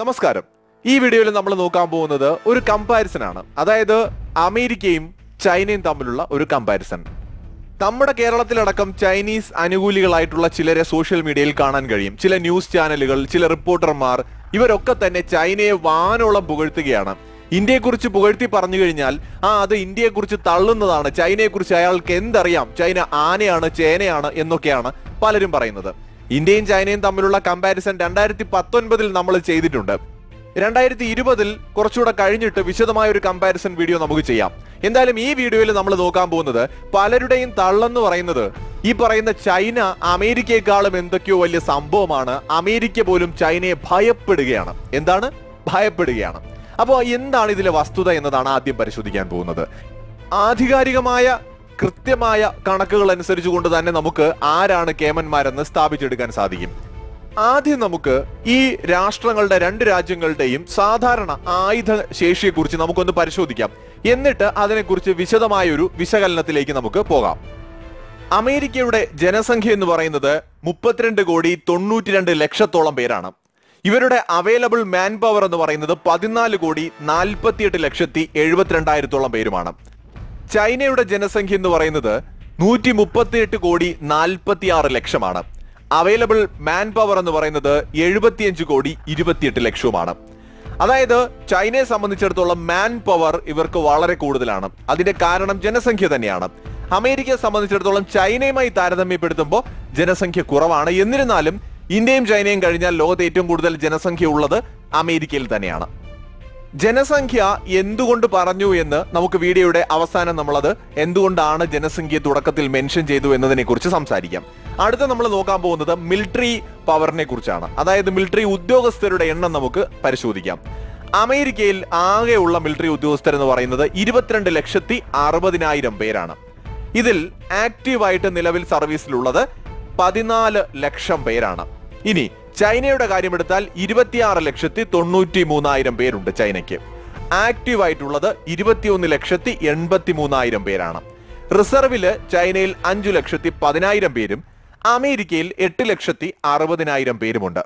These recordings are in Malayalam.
നമസ്കാരം ഈ വീഡിയോയിൽ നമ്മൾ നോക്കാൻ പോകുന്നത് ഒരു കമ്പാരിസൺ ആണ് അതായത് അമേരിക്കയും ചൈനയും തമ്മിലുള്ള ഒരു കമ്പാരിസൺ നമ്മുടെ കേരളത്തിലടക്കം ചൈനീസ് അനുകൂലികളായിട്ടുള്ള ചിലരെ സോഷ്യൽ മീഡിയയിൽ കാണാൻ കഴിയും ചില ന്യൂസ് ചാനലുകൾ ചില റിപ്പോർട്ടർമാർ ഇവരൊക്കെ തന്നെ ചൈനയെ വാനോളം പുകഴ്ത്തുകയാണ് ഇന്ത്യയെക്കുറിച്ച് പുകഴ്ത്തി പറഞ്ഞു കഴിഞ്ഞാൽ ആ അത് ഇന്ത്യയെക്കുറിച്ച് തള്ളുന്നതാണ് ചൈനയെക്കുറിച്ച് അയാൾക്ക് എന്തറിയാം ചൈന ആനയാണ് ചേനയാണ് എന്നൊക്കെയാണ് പലരും പറയുന്നത് ഇന്ത്യയും ചൈനയും തമ്മിലുള്ള കമ്പാരിസൺ രണ്ടായിരത്തി പത്തൊൻപതിൽ നമ്മൾ ചെയ്തിട്ടുണ്ട് രണ്ടായിരത്തി ഇരുപതിൽ കുറച്ചുകൂടെ കഴിഞ്ഞിട്ട് വിശദമായ ഒരു കമ്പാരിസൺ വീഡിയോ നമുക്ക് ചെയ്യാം എന്തായാലും ഈ വീഡിയോയിൽ നമ്മൾ നോക്കാൻ പോകുന്നത് പലരുടെയും തള്ളെന്ന് പറയുന്നത് ഈ പറയുന്ന ചൈന അമേരിക്കയെക്കാളും എന്തൊക്കെയോ വലിയ സംഭവമാണ് അമേരിക്ക പോലും ചൈനയെ ഭയപ്പെടുകയാണ് എന്താണ് ഭയപ്പെടുകയാണ് അപ്പോൾ എന്താണ് ഇതിലെ വസ്തുത എന്നതാണ് ആദ്യം പരിശോധിക്കാൻ പോകുന്നത് ആധികാരികമായ കൃത്യമായ കണക്കുകൾ അനുസരിച്ചുകൊണ്ട് തന്നെ നമുക്ക് ആരാണ് കേമന്മാരെന്ന് സ്ഥാപിച്ചെടുക്കാൻ സാധിക്കും ആദ്യം നമുക്ക് ഈ രാഷ്ട്രങ്ങളുടെ രണ്ട് രാജ്യങ്ങളുടെയും സാധാരണ ആയുധ ശേഷിയെക്കുറിച്ച് നമുക്കൊന്ന് പരിശോധിക്കാം എന്നിട്ട് അതിനെക്കുറിച്ച് വിശദമായ ഒരു വിശകലനത്തിലേക്ക് നമുക്ക് പോകാം അമേരിക്കയുടെ ജനസംഖ്യ എന്ന് പറയുന്നത് മുപ്പത്തിരണ്ട് കോടി തൊണ്ണൂറ്റിരണ്ട് ലക്ഷത്തോളം പേരാണ് ഇവരുടെ അവൈലബിൾ മാൻ പവർ എന്ന് പറയുന്നത് പതിനാല് കോടി നാൽപ്പത്തിയെട്ട് ലക്ഷത്തി എഴുപത്തിരണ്ടായിരത്തോളം പേരുമാണ് ചൈനയുടെ ജനസംഖ്യ എന്ന് പറയുന്നത് നൂറ്റി മുപ്പത്തിയെട്ട് കോടി നാൽപ്പത്തി ആറ് ലക്ഷമാണ് അവൈലബിൾ മാൻ പവർ എന്ന് പറയുന്നത് എഴുപത്തിയഞ്ച് കോടി ഇരുപത്തിയെട്ട് ലക്ഷവുമാണ് അതായത് ചൈനയെ സംബന്ധിച്ചിടത്തോളം മാൻ പവർ ഇവർക്ക് വളരെ കൂടുതലാണ് അതിന്റെ കാരണം ജനസംഖ്യ തന്നെയാണ് അമേരിക്കയെ സംബന്ധിച്ചിടത്തോളം ചൈനയുമായി താരതമ്യപ്പെടുത്തുമ്പോൾ ജനസംഖ്യ കുറവാണ് എന്നിരുന്നാലും ഇന്ത്യയും ചൈനയും കഴിഞ്ഞാൽ ലോകത്ത് ഏറ്റവും കൂടുതൽ ജനസംഖ്യ ഉള്ളത് അമേരിക്കയിൽ തന്നെയാണ് ജനസംഖ്യ എന്തുകൊണ്ട് പറഞ്ഞു എന്ന് നമുക്ക് വീഡിയോയുടെ അവസാനം നമ്മളത് എന്തുകൊണ്ടാണ് ജനസംഖ്യ തുടക്കത്തിൽ മെൻഷൻ ചെയ്തു എന്നതിനെ കുറിച്ച് സംസാരിക്കാം അടുത്ത നമ്മൾ നോക്കാൻ പോകുന്നത് മിലിറ്ററി പവറിനെ കുറിച്ചാണ് അതായത് മിലിറ്ററി ഉദ്യോഗസ്ഥരുടെ എണ്ണം നമുക്ക് പരിശോധിക്കാം അമേരിക്കയിൽ ആകെയുള്ള മിലിറ്ററി ഉദ്യോഗസ്ഥർ എന്ന് പറയുന്നത് ഇരുപത്തിരണ്ട് ലക്ഷത്തി അറുപതിനായിരം പേരാണ് ഇതിൽ ആക്റ്റീവായിട്ട് നിലവിൽ സർവീസിലുള്ളത് പതിനാല് ലക്ഷം പേരാണ് ഇനി ചൈനയുടെ കാര്യമെടുത്താൽ ഇരുപത്തിയാറ് ലക്ഷത്തി തൊണ്ണൂറ്റി മൂന്നായിരം പേരുണ്ട് ചൈനയ്ക്ക് ആക്റ്റീവ് ആയിട്ടുള്ളത് ഇരുപത്തിയൊന്ന് ലക്ഷത്തി എൺപത്തി മൂന്നായിരം പേരാണ് റിസർവില് ചൈനയിൽ അഞ്ചു ലക്ഷത്തി പതിനായിരം പേരും അമേരിക്കയിൽ എട്ട് ലക്ഷത്തി അറുപതിനായിരം പേരുമുണ്ട്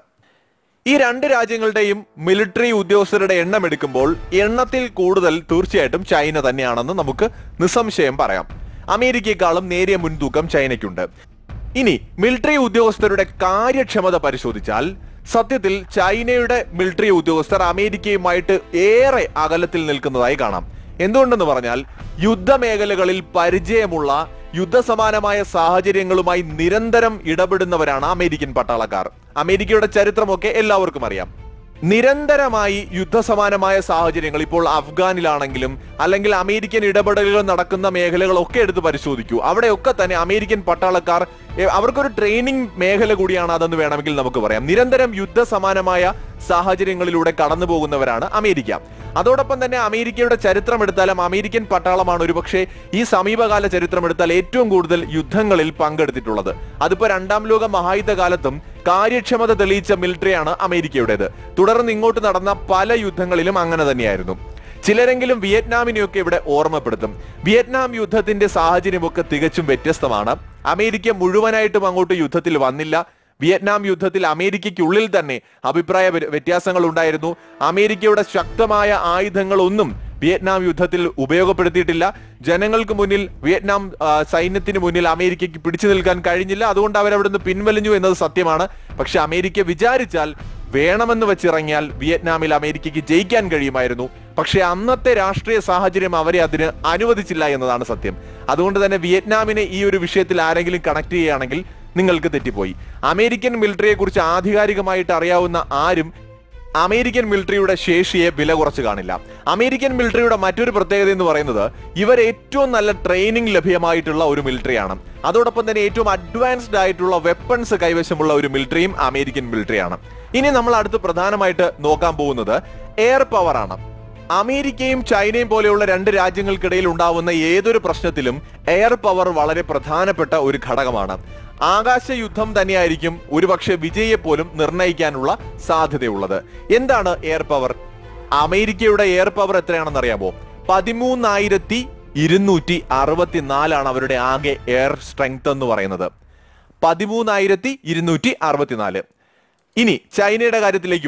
ഈ രണ്ട് രാജ്യങ്ങളുടെയും മിലിറ്ററി ഉദ്യോഗസ്ഥരുടെ എണ്ണം എടുക്കുമ്പോൾ എണ്ണത്തിൽ കൂടുതൽ തീർച്ചയായിട്ടും ചൈന തന്നെയാണെന്ന് നമുക്ക് നിസ്സംശയം പറയാം അമേരിക്കയെക്കാളും നേരിയ മുൻതൂക്കം ചൈനയ്ക്കുണ്ട് ഇനി മിലിറ്ററി ഉദ്യോഗസ്ഥരുടെ കാര്യക്ഷമത പരിശോധിച്ചാൽ സത്യത്തിൽ ചൈനയുടെ മിലിറ്ററി ഉദ്യോഗസ്ഥർ അമേരിക്കയുമായിട്ട് ഏറെ അകലത്തിൽ നിൽക്കുന്നതായി കാണാം എന്തുകൊണ്ടെന്ന് പറഞ്ഞാൽ യുദ്ധമേഖലകളിൽ പരിചയമുള്ള യുദ്ധസമാനമായ സാഹചര്യങ്ങളുമായി നിരന്തരം ഇടപെടുന്നവരാണ് അമേരിക്കൻ പട്ടാളക്കാർ അമേരിക്കയുടെ ചരിത്രമൊക്കെ എല്ലാവർക്കും അറിയാം നിരന്തരമായി യുദ്ധസമാനമായ സാഹചര്യങ്ങൾ ഇപ്പോൾ അഫ്ഗാനിലാണെങ്കിലും അല്ലെങ്കിൽ അമേരിക്കൻ ഇടപെടലുകൾ നടക്കുന്ന മേഖലകളൊക്കെ എടുത്ത് പരിശോധിക്കൂ അവിടെയൊക്കെ തന്നെ അമേരിക്കൻ പട്ടാളക്കാർ എ, അവർക്കൊരു ട്രെയിനിങ് മേഖല കൂടിയാണ് അതെന്ന് വേണമെങ്കിൽ നമുക്ക് പറയാം നിരന്തരം യുദ്ധസമാനമായ സാഹചര്യങ്ങളിലൂടെ കടന്നു പോകുന്നവരാണ് അമേരിക്ക അതോടൊപ്പം തന്നെ അമേരിക്കയുടെ ചരിത്രം എടുത്താലും അമേരിക്കൻ പട്ടാളമാണ് ഒരുപക്ഷെ ഈ സമീപകാല ചരിത്രം എടുത്താൽ ഏറ്റവും കൂടുതൽ യുദ്ധങ്ങളിൽ പങ്കെടുത്തിട്ടുള്ളത് അതിപ്പോ രണ്ടാം ലോക മഹായുദ്ധ കാലത്തും കാര്യക്ഷമത തെളിയിച്ച മിലിറ്ററിയാണ് അമേരിക്കയുടേത് തുടർന്ന് ഇങ്ങോട്ട് നടന്ന പല യുദ്ധങ്ങളിലും അങ്ങനെ തന്നെയായിരുന്നു ചിലരെങ്കിലും വിയറ്റ്നാമിനെയൊക്കെ ഇവിടെ ഓർമ്മപ്പെടുത്തും വിയറ്റ്നാം യുദ്ധത്തിന്റെ സാഹചര്യമൊക്കെ തികച്ചും വ്യത്യസ്തമാണ് അമേരിക്ക മുഴുവനായിട്ടും അങ്ങോട്ട് യുദ്ധത്തിൽ വന്നില്ല വിയറ്റ്നാം യുദ്ധത്തിൽ അമേരിക്കയ്ക്കുള്ളിൽ തന്നെ അഭിപ്രായ വ്യ- വ്യത്യാസങ്ങൾ ഉണ്ടായിരുന്നു അമേരിക്കയുടെ ശക്തമായ ആയുധങ്ങളൊന്നും വിയറ്റ്നാം യുദ്ധത്തിൽ ഉപയോഗപ്പെടുത്തിയിട്ടില്ല ജനങ്ങൾക്ക് മുന്നിൽ വിയറ്റ്നാം ആ, സൈന്യത്തിന് മുന്നിൽ അമേരിക്കയ്ക്ക് പിടിച്ചു നിൽക്കാൻ കഴിഞ്ഞില്ല അതുകൊണ്ട് അവരവിടുന്ന് പിൻവലിഞ്ഞു എന്നത് സത്യമാണ് പക്ഷെ അമേരിക്ക വിചാരിച്ചാൽ വേണമെന്ന് വെച്ചിറങ്ങിയാൽ വിയറ്റ്നാമിൽ അമേരിക്കയ്ക്ക് ജയിക്കാൻ കഴിയുമായിരുന്നു പക്ഷെ അന്നത്തെ രാഷ്ട്രീയ സാഹചര്യം അവരെ അതിന് അനുവദിച്ചില്ല എന്നതാണ് സത്യം അതുകൊണ്ട് തന്നെ വിയറ്റ്നാമിനെ ഈ ഒരു വിഷയത്തിൽ ആരെങ്കിലും കണക്ട് ചെയ്യുകയാണെങ്കിൽ നിങ്ങൾക്ക് തെറ്റിപ്പോയി അമേരിക്കൻ മിലിറ്ററിയെ കുറിച്ച് ആധികാരികമായിട്ട് അറിയാവുന്ന ആരും അമേരിക്കൻ മിലിറ്ററിയുടെ ശേഷിയെ വില കുറച്ച് കാണില്ല അമേരിക്കൻ മിലിറ്ററിയുടെ മറ്റൊരു പ്രത്യേകത എന്ന് പറയുന്നത് ഇവർ ഏറ്റവും നല്ല ട്രെയിനിങ് ലഭ്യമായിട്ടുള്ള ഒരു മിലിറ്ററിയാണ് അതോടൊപ്പം തന്നെ ഏറ്റവും അഡ്വാൻസ്ഡ് ആയിട്ടുള്ള വെപ്പൺസ് കൈവശമുള്ള ഒരു മിലിറ്ററിയും അമേരിക്കൻ മിലിറ്ററിയാണ് ഇനി നമ്മൾ അടുത്ത് പ്രധാനമായിട്ട് നോക്കാൻ പോകുന്നത് എയർ പവർ ആണ് അമേരിക്കയും ചൈനയും പോലെയുള്ള രണ്ട് രാജ്യങ്ങൾക്കിടയിൽ ഉണ്ടാവുന്ന ഏതൊരു പ്രശ്നത്തിലും എയർ പവർ വളരെ പ്രധാനപ്പെട്ട ഒരു ഘടകമാണ് ആകാശ യുദ്ധം തന്നെയായിരിക്കും ഒരുപക്ഷെ വിജയെ പോലും നിർണ്ണയിക്കാനുള്ള സാധ്യതയുള്ളത് എന്താണ് എയർ പവർ അമേരിക്കയുടെ എയർ പവർ എത്രയാണെന്ന് അറിയാമോ പതിമൂന്നായിരത്തി ഇരുന്നൂറ്റി അറുപത്തിനാലാണ് അവരുടെ ആകെ എയർ സ്ട്രെങ്ത് എന്ന് പറയുന്നത് പതിമൂന്നായിരത്തി ഇരുന്നൂറ്റി അറുപത്തിനാല് ഇനി ചൈനയുടെ കാര്യത്തിലേക്ക് വരാം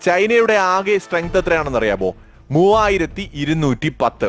ചൈനയുടെ ആകെ സ്ട്രെങ്ത് എത്രയാണെന്ന് അറിയാമോ മൂവായിരത്തി ഇരുന്നൂറ്റി പത്ത്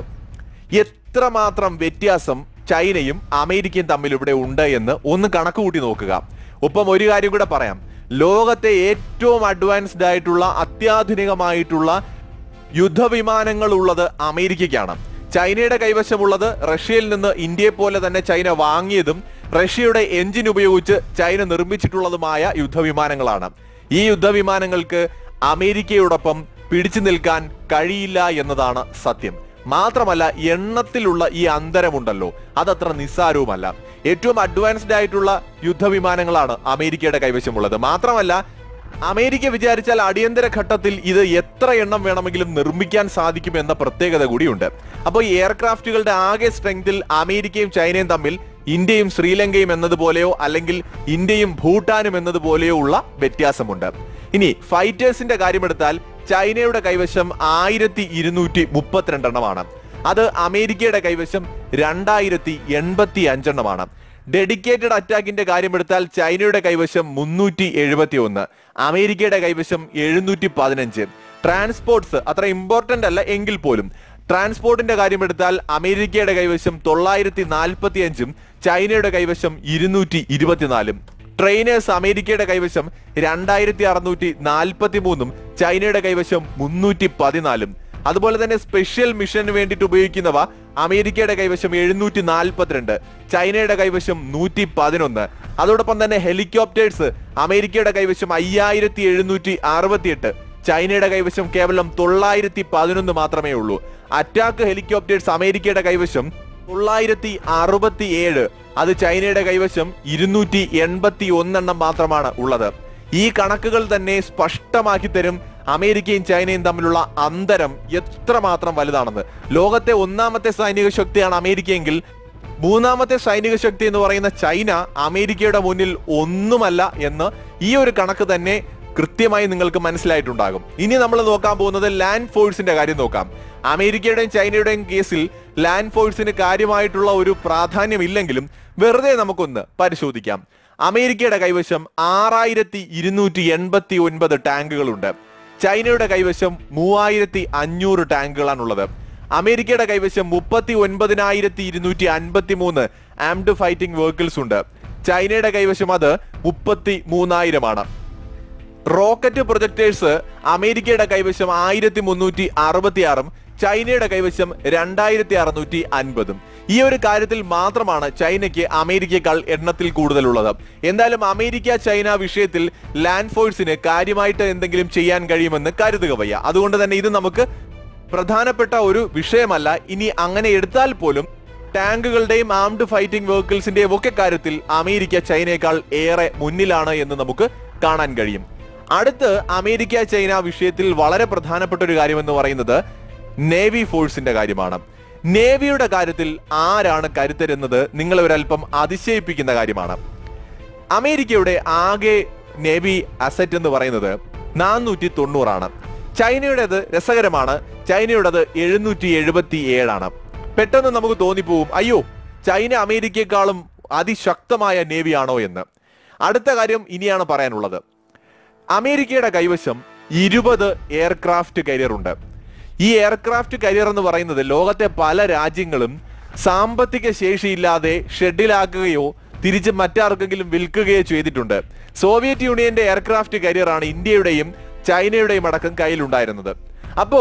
എത്രമാത്രം വ്യത്യാസം ചൈനയും അമേരിക്കയും തമ്മിൽ ഇവിടെ ഉണ്ട് എന്ന് ഒന്ന് കണക്ക് കൂട്ടി നോക്കുക ഒപ്പം ഒരു കാര്യം കൂടെ പറയാം ലോകത്തെ ഏറ്റവും അഡ്വാൻസ്ഡ് ആയിട്ടുള്ള അത്യാധുനികമായിട്ടുള്ള യുദ്ധവിമാനങ്ങൾ ഉള്ളത് അമേരിക്കയ്ക്കാണ് ചൈനയുടെ കൈവശമുള്ളത് റഷ്യയിൽ നിന്ന് ഇന്ത്യയെ പോലെ തന്നെ ചൈന വാങ്ങിയതും റഷ്യയുടെ എഞ്ചിൻ ഉപയോഗിച്ച് ചൈന നിർമ്മിച്ചിട്ടുള്ളതുമായ യുദ്ധവിമാനങ്ങളാണ് ഈ യുദ്ധവിമാനങ്ങൾക്ക് അമേരിക്കയോടൊപ്പം പിടിച്ചു നിൽക്കാൻ കഴിയില്ല എന്നതാണ് സത്യം മാത്രമല്ല എണ്ണത്തിലുള്ള ഈ അന്തരമുണ്ടല്ലോ അതത്ര നിസ്സാരവുമല്ല ഏറ്റവും അഡ്വാൻസ്ഡ് ആയിട്ടുള്ള യുദ്ധവിമാനങ്ങളാണ് അമേരിക്കയുടെ കൈവശമുള്ളത് മാത്രമല്ല അമേരിക്ക വിചാരിച്ചാൽ അടിയന്തര ഘട്ടത്തിൽ ഇത് എത്ര എണ്ണം വേണമെങ്കിലും നിർമ്മിക്കാൻ സാധിക്കും എന്ന പ്രത്യേകത കൂടിയുണ്ട് അപ്പോൾ ഈ എയർക്രാഫ്റ്റുകളുടെ ആകെ സ്ട്രെങ്തിൽ അമേരിക്കയും ചൈനയും തമ്മിൽ ഇന്ത്യയും ശ്രീലങ്കയും എന്നതുപോലെയോ അല്ലെങ്കിൽ ഇന്ത്യയും ഭൂട്ടാനും എന്നതുപോലെയോ ഉള്ള വ്യത്യാസമുണ്ട് ഇനി ഫൈറ്റേഴ്സിന്റെ കാര്യമെടുത്താൽ ചൈനയുടെ കൈവശം ആയിരത്തി ഇരുന്നൂറ്റി മുപ്പത്തിരണ്ടെണ്ണമാണ് അത് അമേരിക്കയുടെ കൈവശം രണ്ടായിരത്തി എൺപത്തി അഞ്ചെണ്ണമാണ് ഡെഡിക്കേറ്റഡ് അറ്റാക്കിന്റെ കാര്യമെടുത്താൽ ചൈനയുടെ കൈവശം മുന്നൂറ്റി എഴുപത്തി ഒന്ന് അമേരിക്കയുടെ കൈവശം എഴുന്നൂറ്റി പതിനഞ്ച് ട്രാൻസ്പോർട്ട്സ് അത്ര ഇമ്പോർട്ടന്റ് അല്ല എങ്കിൽ പോലും ട്രാൻസ്പോർട്ടിന്റെ കാര്യമെടുത്താൽ അമേരിക്കയുടെ കൈവശം തൊള്ളായിരത്തി നാൽപ്പത്തി അഞ്ചും ചൈനയുടെ കൈവശം ഇരുന്നൂറ്റി ഇരുപത്തിനാലും ട്രെയിനേഴ്സ് അമേരിക്കയുടെ കൈവശം രണ്ടായിരത്തി അറുന്നൂറ്റി നാൽപ്പത്തി മൂന്നും ചൈനയുടെ കൈവശം മുന്നൂറ്റി പതിനാലും അതുപോലെ തന്നെ സ്പെഷ്യൽ മിഷന് വേണ്ടിയിട്ട് ഉപയോഗിക്കുന്നവ അമേരിക്കയുടെ കൈവശം എഴുന്നൂറ്റി നാൽപ്പത്തിരണ്ട് ചൈനയുടെ കൈവശം നൂറ്റി പതിനൊന്ന് അതോടൊപ്പം തന്നെ ഹെലികോപ്റ്റേഴ്സ് അമേരിക്കയുടെ കൈവശം അയ്യായിരത്തി എഴുന്നൂറ്റി അറുപത്തിയെട്ട് ചൈനയുടെ കൈവശം കേവലം തൊള്ളായിരത്തി പതിനൊന്ന് മാത്രമേ ഉള്ളൂ അറ്റാക്ക് ഹെലികോപ്റ്റേഴ്സ് അമേരിക്കയുടെ കൈവശം തൊള്ളായിരത്തി അറുപത്തി ഏഴ് അത് ചൈനയുടെ കൈവശം ഇരുന്നൂറ്റി എൺപത്തി ഒന്നെണ്ണം മാത്രമാണ് ഉള്ളത് ഈ കണക്കുകൾ തന്നെ സ്പഷ്ടമാക്കി തരും അമേരിക്കയും ചൈനയും തമ്മിലുള്ള അന്തരം എത്രമാത്രം വലുതാണെന്ന് ലോകത്തെ ഒന്നാമത്തെ സൈനിക ശക്തിയാണ് അമേരിക്കയെങ്കിൽ മൂന്നാമത്തെ സൈനിക ശക്തി എന്ന് പറയുന്ന ചൈന അമേരിക്കയുടെ മുന്നിൽ ഒന്നുമല്ല എന്ന് ഈ ഒരു കണക്ക് തന്നെ കൃത്യമായി നിങ്ങൾക്ക് മനസ്സിലായിട്ടുണ്ടാകും ഇനി നമ്മൾ നോക്കാൻ പോകുന്നത് ലാൻഡ് ഫോഴ്സിന്റെ കാര്യം നോക്കാം അമേരിക്കയുടെയും ചൈനയുടെയും കേസിൽ ലാൻഡ് ഫോഴ്സിന് കാര്യമായിട്ടുള്ള ഒരു പ്രാധാന്യമില്ലെങ്കിലും വെറുതെ നമുക്കൊന്ന് പരിശോധിക്കാം അമേരിക്കയുടെ കൈവശം ആറായിരത്തി ഇരുന്നൂറ്റി എൺപത്തി ഒൻപത് ടാങ്കുകളുണ്ട് ചൈനയുടെ കൈവശം മൂവായിരത്തി അഞ്ഞൂറ് ടാങ്കുകളാണുള്ളത് അമേരിക്കയുടെ കൈവശം മുപ്പത്തി ഒൻപതിനായിരത്തി ഇരുന്നൂറ്റി അൻപത്തി മൂന്ന് ആംഡ് ഫൈറ്റിംഗ് വെഹിക്കിൾസ് ഉണ്ട് ചൈനയുടെ കൈവശം അത് മുപ്പത്തി മൂന്നായിരമാണ് റോക്കറ്റ് പ്രൊജക്ടേഴ്സ് അമേരിക്കയുടെ കൈവശം ആയിരത്തി മുന്നൂറ്റി അറുപത്തി ആറും ചൈനയുടെ കൈവശം രണ്ടായിരത്തി അറുന്നൂറ്റി അൻപതും ഈ ഒരു കാര്യത്തിൽ മാത്രമാണ് ചൈനയ്ക്ക് അമേരിക്കയേക്കാൾ എണ്ണത്തിൽ കൂടുതലുള്ളത് എന്തായാലും അമേരിക്ക ചൈന വിഷയത്തിൽ ലാൻഡ് ഫോഴ്സിന് കാര്യമായിട്ട് എന്തെങ്കിലും ചെയ്യാൻ കഴിയുമെന്ന് കരുതുക വയ്യ അതുകൊണ്ട് തന്നെ ഇത് നമുക്ക് പ്രധാനപ്പെട്ട ഒരു വിഷയമല്ല ഇനി അങ്ങനെ എടുത്താൽ പോലും ടാങ്കുകളുടെയും ആംഡ് ഫൈറ്റിംഗ് വെഹിക്കിൾസിന്റെയും ഒക്കെ കാര്യത്തിൽ അമേരിക്ക ചൈനയേക്കാൾ ഏറെ മുന്നിലാണ് എന്ന് നമുക്ക് കാണാൻ കഴിയും അടുത്ത് അമേരിക്ക ചൈന വിഷയത്തിൽ വളരെ പ്രധാനപ്പെട്ട ഒരു കാര്യം എന്ന് പറയുന്നത് നേവി ഫോഴ്സിന്റെ കാര്യമാണ് നേവിയുടെ കാര്യത്തിൽ ആരാണ് കരുത്തരെന്നത് നിങ്ങളെ ഒരല്പം അതിശയിപ്പിക്കുന്ന കാര്യമാണ് അമേരിക്കയുടെ ആകെ നേവി അസറ്റ് എന്ന് പറയുന്നത് നാനൂറ്റി തൊണ്ണൂറാണ് ചൈനയുടേത് രസകരമാണ് ചൈനയുടേത് എഴുന്നൂറ്റി എഴുപത്തി ഏഴാണ് പെട്ടെന്ന് നമുക്ക് തോന്നിപ്പോവും അയ്യോ ചൈന അമേരിക്കയെക്കാളും അതിശക്തമായ നേവിയാണോ എന്ന് അടുത്ത കാര്യം ഇനിയാണ് പറയാനുള്ളത് അമേരിക്കയുടെ കൈവശം ഇരുപത് എയർക്രാഫ്റ്റ് കരിയർ ഉണ്ട് ഈ എയർക്രാഫ്റ്റ് കരിയർ എന്ന് പറയുന്നത് ലോകത്തെ പല രാജ്യങ്ങളും സാമ്പത്തിക ശേഷിയില്ലാതെ ഷെഡിലാക്കുകയോ തിരിച്ച് മറ്റാർക്കെങ്കിലും വിൽക്കുകയോ ചെയ്തിട്ടുണ്ട് സോവിയറ്റ് യൂണിയന്റെ എയർക്രാഫ്റ്റ് കരിയറാണ് ഇന്ത്യയുടെയും ചൈനയുടെയും അടക്കം കയ്യിലുണ്ടായിരുന്നത് അപ്പോ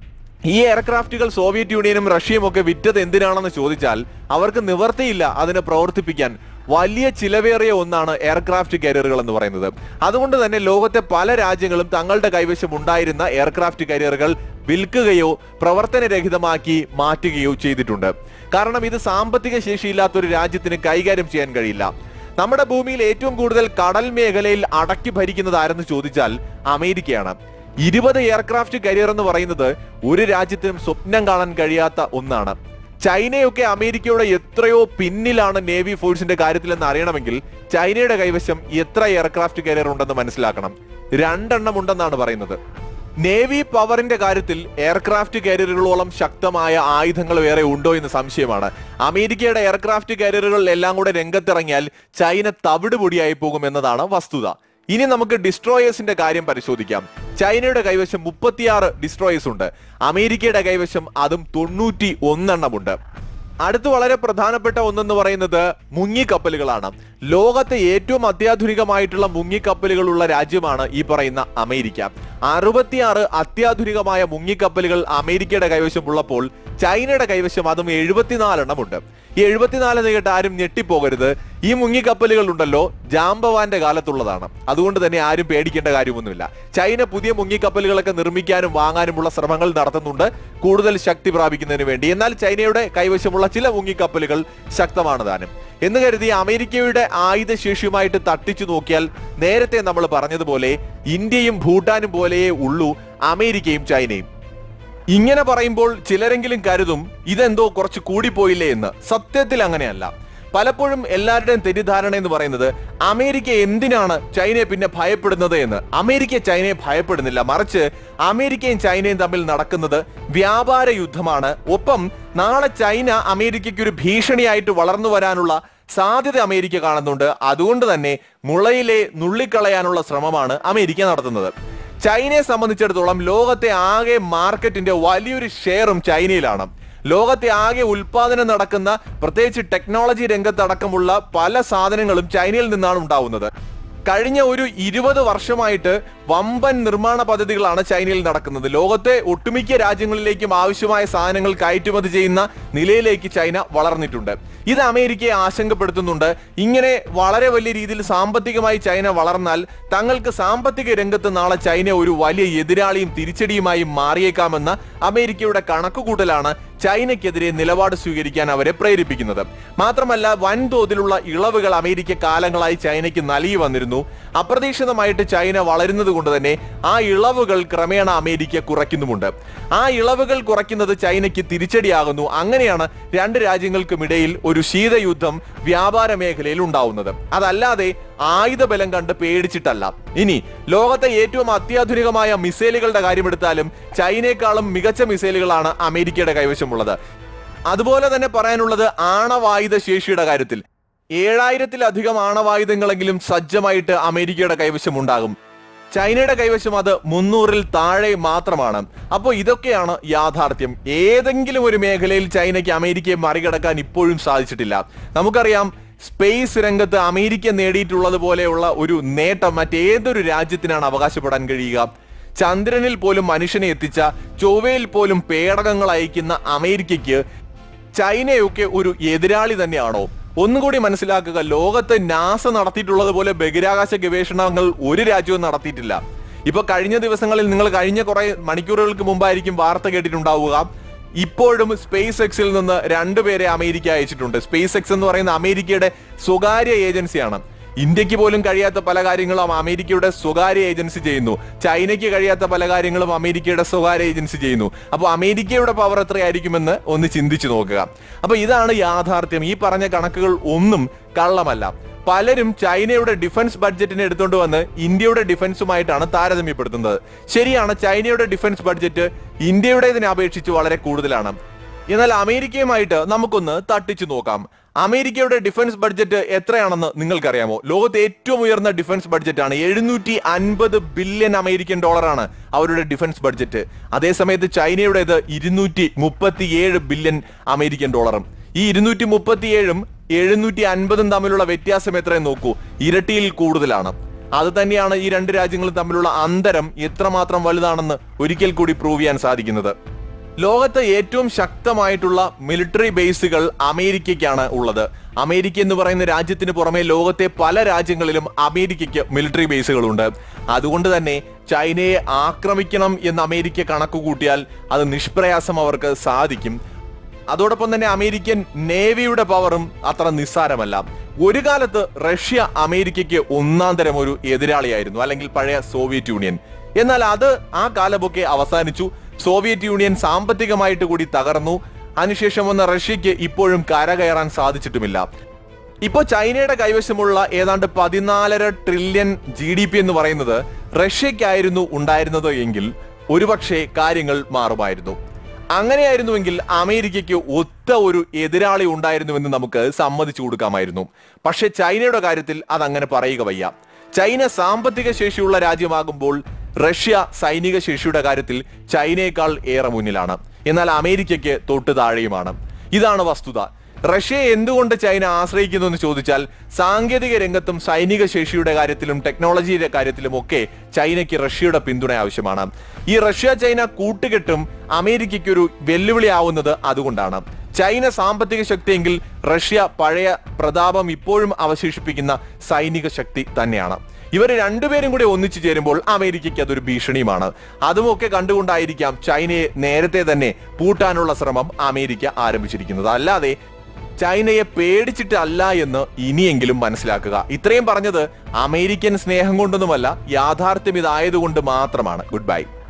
ഈ എയർക്രാഫ്റ്റുകൾ സോവിയറ്റ് യൂണിയനും റഷ്യയും ഒക്കെ വിറ്റത് എന്തിനാണെന്ന് ചോദിച്ചാൽ അവർക്ക് നിവർത്തിയില്ല അതിനെ പ്രവർത്തിപ്പിക്കാൻ വലിയ ചിലവേറിയ ഒന്നാണ് എയർക്രാഫ്റ്റ് കാരിയറുകൾ എന്ന് പറയുന്നത് അതുകൊണ്ട് തന്നെ ലോകത്തെ പല രാജ്യങ്ങളും തങ്ങളുടെ കൈവശം ഉണ്ടായിരുന്ന എയർക്രാഫ്റ്റ് കാരിയറുകൾ വിൽക്കുകയോ പ്രവർത്തനരഹിതമാക്കി മാറ്റുകയോ ചെയ്തിട്ടുണ്ട് കാരണം ഇത് സാമ്പത്തിക ശേഷിയില്ലാത്ത ഒരു രാജ്യത്തിന് കൈകാര്യം ചെയ്യാൻ കഴിയില്ല നമ്മുടെ ഭൂമിയിൽ ഏറ്റവും കൂടുതൽ കടൽ മേഖലയിൽ അടക്കി ഭരിക്കുന്നത് ആരെന്ന് ചോദിച്ചാൽ അമേരിക്കയാണ് ഇരുപത് എയർക്രാഫ്റ്റ് കരിയർ എന്ന് പറയുന്നത് ഒരു രാജ്യത്തിനും സ്വപ്നം കാണാൻ കഴിയാത്ത ഒന്നാണ് ചൈനയൊക്കെ അമേരിക്കയുടെ എത്രയോ പിന്നിലാണ് നേവി ഫോഴ്സിന്റെ കാര്യത്തിൽ എന്ന് അറിയണമെങ്കിൽ ചൈനയുടെ കൈവശം എത്ര എയർക്രാഫ്റ്റ് കരിയർ ഉണ്ടെന്ന് മനസ്സിലാക്കണം രണ്ടെണ്ണം ഉണ്ടെന്നാണ് പറയുന്നത് നേവി പവറിന്റെ കാര്യത്തിൽ എയർക്രാഫ്റ്റ് കാരിയറുകളോളം ശക്തമായ ആയുധങ്ങൾ വേറെ ഉണ്ടോ എന്ന് സംശയമാണ് അമേരിക്കയുടെ എയർക്രാഫ്റ്റ് കാരിയറുകൾ എല്ലാം കൂടെ രംഗത്തിറങ്ങിയാൽ ചൈന തവിട് പൊടിയായി പോകും എന്നതാണ് വസ്തുത ഇനി നമുക്ക് ഡിസ്ട്രോയേഴ്സിന്റെ കാര്യം പരിശോധിക്കാം ചൈനയുടെ കൈവശം മുപ്പത്തിയാറ് ഡിസ്ട്രോയേഴ്സ് ഉണ്ട് അമേരിക്കയുടെ കൈവശം അതും തൊണ്ണൂറ്റി ഒന്നെണ്ണമുണ്ട് അടുത്ത് വളരെ പ്രധാനപ്പെട്ട ഒന്നെന്ന് പറയുന്നത് മുങ്ങിക്കപ്പലുകളാണ് ലോകത്തെ ഏറ്റവും അത്യാധുനികമായിട്ടുള്ള മുങ്ങിക്കപ്പലുകളുള്ള രാജ്യമാണ് ഈ പറയുന്ന അമേരിക്ക അറുപത്തിയാറ് അത്യാധുനികമായ മുങ്ങിക്കപ്പലുകൾ അമേരിക്കയുടെ കൈവശം ഉള്ളപ്പോൾ ചൈനയുടെ കൈവശം അതും എഴുപത്തിനാലെണ്ണമുണ്ട് ഈ എഴുപത്തിനാല് കേട്ട് ആരും ഞെട്ടിപ്പോകരുത് ഈ മുങ്ങിക്കപ്പലുകൾ ഉണ്ടല്ലോ ജാംബവാന്റെ കാലത്തുള്ളതാണ് അതുകൊണ്ട് തന്നെ ആരും പേടിക്കേണ്ട കാര്യമൊന്നുമില്ല ചൈന പുതിയ മുങ്ങിക്കപ്പലുകളൊക്കെ നിർമ്മിക്കാനും വാങ്ങാനുമുള്ള ശ്രമങ്ങൾ നടത്തുന്നുണ്ട് കൂടുതൽ ശക്തി പ്രാപിക്കുന്നതിന് വേണ്ടി എന്നാൽ ചൈനയുടെ കൈവശമുള്ള ചില മുങ്ങിക്കപ്പലുകൾ ശക്തമാണ് താനും എന്ന് കരുതി അമേരിക്കയുടെ ആയുധശേഷിയുമായിട്ട് തട്ടിച്ചു നോക്കിയാൽ നേരത്തെ നമ്മൾ പറഞ്ഞതുപോലെ ഇന്ത്യയും ഭൂട്ടാനും പോലെയേ ഉള്ളൂ അമേരിക്കയും ചൈനയും ഇങ്ങനെ പറയുമ്പോൾ ചിലരെങ്കിലും കരുതും ഇതെന്തോ കുറച്ച് കൂടിപ്പോയില്ലേ എന്ന് സത്യത്തിൽ അങ്ങനെയല്ല പലപ്പോഴും എല്ലാവരുടെയും തെറ്റിദ്ധാരണ എന്ന് പറയുന്നത് അമേരിക്ക എന്തിനാണ് ചൈനയെ പിന്നെ ഭയപ്പെടുന്നത് എന്ന് അമേരിക്ക ചൈനയെ ഭയപ്പെടുന്നില്ല മറിച്ച് അമേരിക്കയും ചൈനയും തമ്മിൽ നടക്കുന്നത് വ്യാപാര യുദ്ധമാണ് ഒപ്പം നാളെ ചൈന അമേരിക്കയ്ക്ക് ഒരു ഭീഷണിയായിട്ട് വളർന്നു വരാനുള്ള സാധ്യത അമേരിക്ക കാണുന്നുണ്ട് അതുകൊണ്ട് തന്നെ മുളയിലെ നുള്ളിക്കളയാനുള്ള ശ്രമമാണ് അമേരിക്ക നടത്തുന്നത് ചൈനയെ സംബന്ധിച്ചിടത്തോളം ലോകത്തെ ആകെ മാർക്കറ്റിന്റെ വലിയൊരു ഷെയറും ചൈനയിലാണ് ലോകത്തെ ആകെ ഉൽപാദനം നടക്കുന്ന പ്രത്യേകിച്ച് ടെക്നോളജി രംഗത്തടക്കമുള്ള പല സാധനങ്ങളും ചൈനയിൽ നിന്നാണ് ഉണ്ടാവുന്നത് കഴിഞ്ഞ ഒരു ഇരുപത് വർഷമായിട്ട് വമ്പൻ നിർമ്മാണ പദ്ധതികളാണ് ചൈനയിൽ നടക്കുന്നത് ലോകത്തെ ഒട്ടുമിക്ക രാജ്യങ്ങളിലേക്കും ആവശ്യമായ സാധനങ്ങൾ കയറ്റുമതി ചെയ്യുന്ന നിലയിലേക്ക് ചൈന വളർന്നിട്ടുണ്ട് ഇത് അമേരിക്കയെ ആശങ്കപ്പെടുത്തുന്നുണ്ട് ഇങ്ങനെ വളരെ വലിയ രീതിയിൽ സാമ്പത്തികമായി ചൈന വളർന്നാൽ തങ്ങൾക്ക് സാമ്പത്തിക രംഗത്ത് നാളെ ചൈന ഒരു വലിയ എതിരാളിയും തിരിച്ചടിയുമായി മാറിയേക്കാമെന്ന അമേരിക്കയുടെ കണക്കുകൂട്ടലാണ് ചൈനയ്ക്കെതിരെ നിലപാട് സ്വീകരിക്കാൻ അവരെ പ്രേരിപ്പിക്കുന്നത് മാത്രമല്ല വൻതോതിലുള്ള ഇളവുകൾ അമേരിക്ക കാലങ്ങളായി ചൈനയ്ക്ക് നൽകി വന്നിരുന്നു അപ്രതീക്ഷിതമായിട്ട് ചൈന വളരുന്നത് കൊണ്ട് തന്നെ ആ ഇളവുകൾ ക്രമേണ അമേരിക്ക കുറയ്ക്കുന്നുമുണ്ട് ആ ഇളവുകൾ കുറയ്ക്കുന്നത് ചൈനയ്ക്ക് തിരിച്ചടിയാകുന്നു അങ്ങനെയാണ് രണ്ട് രാജ്യങ്ങൾക്കുമിടയിൽ ഒരു ശീതയുദ്ധം വ്യാപാര മേഖലയിൽ ഉണ്ടാവുന്നത് അതല്ലാതെ ആയുധബലം കണ്ട് പേടിച്ചിട്ടല്ല ഇനി ലോകത്തെ ഏറ്റവും അത്യാധുനികമായ മിസൈലുകളുടെ കാര്യമെടുത്താലും ചൈനയെക്കാളും മികച്ച മിസൈലുകളാണ് അമേരിക്കയുടെ കൈവശമുള്ളത് അതുപോലെ തന്നെ പറയാനുള്ളത് ആണവായുധ ശേഷിയുടെ കാര്യത്തിൽ ഏഴായിരത്തിലധികം ആണവായുധങ്ങളെങ്കിലും സജ്ജമായിട്ട് അമേരിക്കയുടെ കൈവശം ഉണ്ടാകും ചൈനയുടെ കൈവശം അത് മുന്നൂറിൽ താഴെ മാത്രമാണ് അപ്പോൾ ഇതൊക്കെയാണ് യാഥാർത്ഥ്യം ഏതെങ്കിലും ഒരു മേഖലയിൽ ചൈനയ്ക്ക് അമേരിക്കയെ മറികടക്കാൻ ഇപ്പോഴും സാധിച്ചിട്ടില്ല നമുക്കറിയാം സ്പേസ് രംഗത്ത് അമേരിക്ക നേടിയിട്ടുള്ളത് പോലെയുള്ള ഒരു നേട്ടം മറ്റേതൊരു രാജ്യത്തിനാണ് അവകാശപ്പെടാൻ കഴിയുക ചന്ദ്രനിൽ പോലും മനുഷ്യനെ എത്തിച്ച ചൊവ്വയിൽ പോലും പേടകങ്ങൾ അയക്കുന്ന അമേരിക്കയ്ക്ക് ചൈനയൊക്കെ ഒരു എതിരാളി തന്നെയാണോ ഒന്നുകൂടി മനസ്സിലാക്കുക ലോകത്ത് നാസ നടത്തിയിട്ടുള്ളത് പോലെ ബഹിരാകാശ ഗവേഷണങ്ങൾ ഒരു രാജ്യവും നടത്തിയിട്ടില്ല ഇപ്പൊ കഴിഞ്ഞ ദിവസങ്ങളിൽ നിങ്ങൾ കഴിഞ്ഞ കുറെ മണിക്കൂറുകൾക്ക് മുമ്പായിരിക്കും വാർത്ത കേട്ടിട്ടുണ്ടാവുക ഇപ്പോഴും സ്പേസ് എക്സിൽ നിന്ന് രണ്ടുപേരെ അമേരിക്ക അയച്ചിട്ടുണ്ട് സ്പേസ് എക്സ് എന്ന് പറയുന്ന അമേരിക്കയുടെ സ്വകാര്യ ഏജൻസിയാണ് ഇന്ത്യക്ക് പോലും കഴിയാത്ത പല കാര്യങ്ങളും അമേരിക്കയുടെ സ്വകാര്യ ഏജൻസി ചെയ്യുന്നു ചൈനയ്ക്ക് കഴിയാത്ത പല കാര്യങ്ങളും അമേരിക്കയുടെ സ്വകാര്യ ഏജൻസി ചെയ്യുന്നു അപ്പോൾ അമേരിക്കയുടെ പവർ എത്രയായിരിക്കുമെന്ന് ഒന്ന് ചിന്തിച്ചു നോക്കുക അപ്പൊ ഇതാണ് യാഥാർത്ഥ്യം ഈ പറഞ്ഞ കണക്കുകൾ ഒന്നും കള്ളമല്ല പലരും ചൈനയുടെ ഡിഫൻസ് ബഡ്ജറ്റിനെ എടുത്തുകൊണ്ട് വന്ന് ഇന്ത്യയുടെ ഡിഫൻസുമായിട്ടാണ് താരതമ്യപ്പെടുത്തുന്നത് ശരിയാണ് ചൈനയുടെ ഡിഫൻസ് ബഡ്ജറ്റ് ഇന്ത്യയുടേതിനെ അപേക്ഷിച്ച് വളരെ കൂടുതലാണ് എന്നാൽ അമേരിക്കയുമായിട്ട് നമുക്കൊന്ന് തട്ടിച്ചു നോക്കാം അമേരിക്കയുടെ ഡിഫൻസ് ബഡ്ജറ്റ് എത്രയാണെന്ന് നിങ്ങൾക്കറിയാമോ ലോകത്തെ ഏറ്റവും ഉയർന്ന ഡിഫൻസ് ബഡ്ജറ്റാണ് എഴുന്നൂറ്റി അൻപത് ബില്യൺ അമേരിക്കൻ ഡോളറാണ് അവരുടെ ഡിഫൻസ് ബഡ്ജറ്റ് അതേസമയത്ത് ചൈനയുടേത് ഇരുന്നൂറ്റി മുപ്പത്തിയേഴ് ബില്യൺ അമേരിക്കൻ ഡോളറും ഈ ഇരുന്നൂറ്റി മുപ്പത്തിയേഴും എഴുന്നൂറ്റി അൻപതും തമ്മിലുള്ള വ്യത്യാസം എത്രയും നോക്കൂ ഇരട്ടിയിൽ കൂടുതലാണ് അത് തന്നെയാണ് ഈ രണ്ട് രാജ്യങ്ങളും തമ്മിലുള്ള അന്തരം എത്രമാത്രം വലുതാണെന്ന് ഒരിക്കൽ കൂടി പ്രൂവ് ചെയ്യാൻ സാധിക്കുന്നത് ലോകത്തെ ഏറ്റവും ശക്തമായിട്ടുള്ള മിലിറ്ററി ബേസുകൾ അമേരിക്കയ്ക്കാണ് ഉള്ളത് അമേരിക്ക എന്ന് പറയുന്ന രാജ്യത്തിന് പുറമെ ലോകത്തെ പല രാജ്യങ്ങളിലും അമേരിക്കയ്ക്ക് മിലിറ്ററി ബേസുകളുണ്ട് അതുകൊണ്ട് തന്നെ ചൈനയെ ആക്രമിക്കണം എന്ന് അമേരിക്ക കണക്ക് കൂട്ടിയാൽ അത് നിഷ്പ്രയാസം അവർക്ക് സാധിക്കും അതോടൊപ്പം തന്നെ അമേരിക്കൻ നേവിയുടെ പവറും അത്ര നിസ്സാരമല്ല ഒരു കാലത്ത് റഷ്യ അമേരിക്കയ്ക്ക് ഒന്നാം തരം ഒരു എതിരാളിയായിരുന്നു അല്ലെങ്കിൽ പഴയ സോവിയറ്റ് യൂണിയൻ എന്നാൽ അത് ആ കാലമൊക്കെ അവസാനിച്ചു സോവിയറ്റ് യൂണിയൻ സാമ്പത്തികമായിട്ട് കൂടി തകർന്നു അതിനുശേഷം വന്ന റഷ്യക്ക് ഇപ്പോഴും കരകയറാൻ സാധിച്ചിട്ടുമില്ല ഇപ്പോ ചൈനയുടെ കൈവശമുള്ള ഏതാണ്ട് പതിനാലര ട്രില്യൺ ജി ഡി പി എന്ന് പറയുന്നത് റഷ്യക്കായിരുന്നു ഉണ്ടായിരുന്നത് എങ്കിൽ ഒരുപക്ഷെ കാര്യങ്ങൾ മാറുമായിരുന്നു അങ്ങനെയായിരുന്നുവെങ്കിൽ അമേരിക്കയ്ക്ക് ഒത്ത ഒരു എതിരാളി ഉണ്ടായിരുന്നുവെന്ന് നമുക്ക് സമ്മതിച്ചു കൊടുക്കാമായിരുന്നു പക്ഷെ ചൈനയുടെ കാര്യത്തിൽ അതങ്ങനെ പറയുക വയ്യ ചൈന സാമ്പത്തിക ശേഷിയുള്ള രാജ്യമാകുമ്പോൾ റഷ്യ സൈനിക ശേഷിയുടെ കാര്യത്തിൽ ചൈനയേക്കാൾ ഏറെ മുന്നിലാണ് എന്നാൽ അമേരിക്കയ്ക്ക് തൊട്ട് താഴെയുമാണ് ഇതാണ് വസ്തുത റഷ്യയെ എന്തുകൊണ്ട് ചൈന ആശ്രയിക്കുന്നു എന്ന് ചോദിച്ചാൽ സാങ്കേതിക രംഗത്തും സൈനിക ശേഷിയുടെ കാര്യത്തിലും ടെക്നോളജിയുടെ കാര്യത്തിലും ഒക്കെ ചൈനയ്ക്ക് റഷ്യയുടെ പിന്തുണ ആവശ്യമാണ് ഈ റഷ്യ ചൈന കൂട്ടുകെട്ടും അമേരിക്കയ്ക്ക് ഒരു വെല്ലുവിളി ആവുന്നത് അതുകൊണ്ടാണ് ചൈന സാമ്പത്തിക ശക്തിയെങ്കിൽ റഷ്യ പഴയ പ്രതാപം ഇപ്പോഴും അവശേഷിപ്പിക്കുന്ന സൈനിക ശക്തി തന്നെയാണ് ഇവർ രണ്ടുപേരും കൂടി ഒന്നിച്ചു ചേരുമ്പോൾ അമേരിക്കയ്ക്ക് അതൊരു ഭീഷണിയുമാണ് അതുമൊക്കെ കണ്ടുകൊണ്ടായിരിക്കാം ചൈനയെ നേരത്തെ തന്നെ പൂട്ടാനുള്ള ശ്രമം അമേരിക്ക ആരംഭിച്ചിരിക്കുന്നത് അല്ലാതെ ചൈനയെ പേടിച്ചിട്ടല്ല എന്ന് ഇനിയെങ്കിലും മനസ്സിലാക്കുക ഇത്രയും പറഞ്ഞത് അമേരിക്കൻ സ്നേഹം കൊണ്ടൊന്നുമല്ല യാഥാർത്ഥ്യം ഇതായതുകൊണ്ട് മാത്രമാണ് ഗുഡ് ബൈ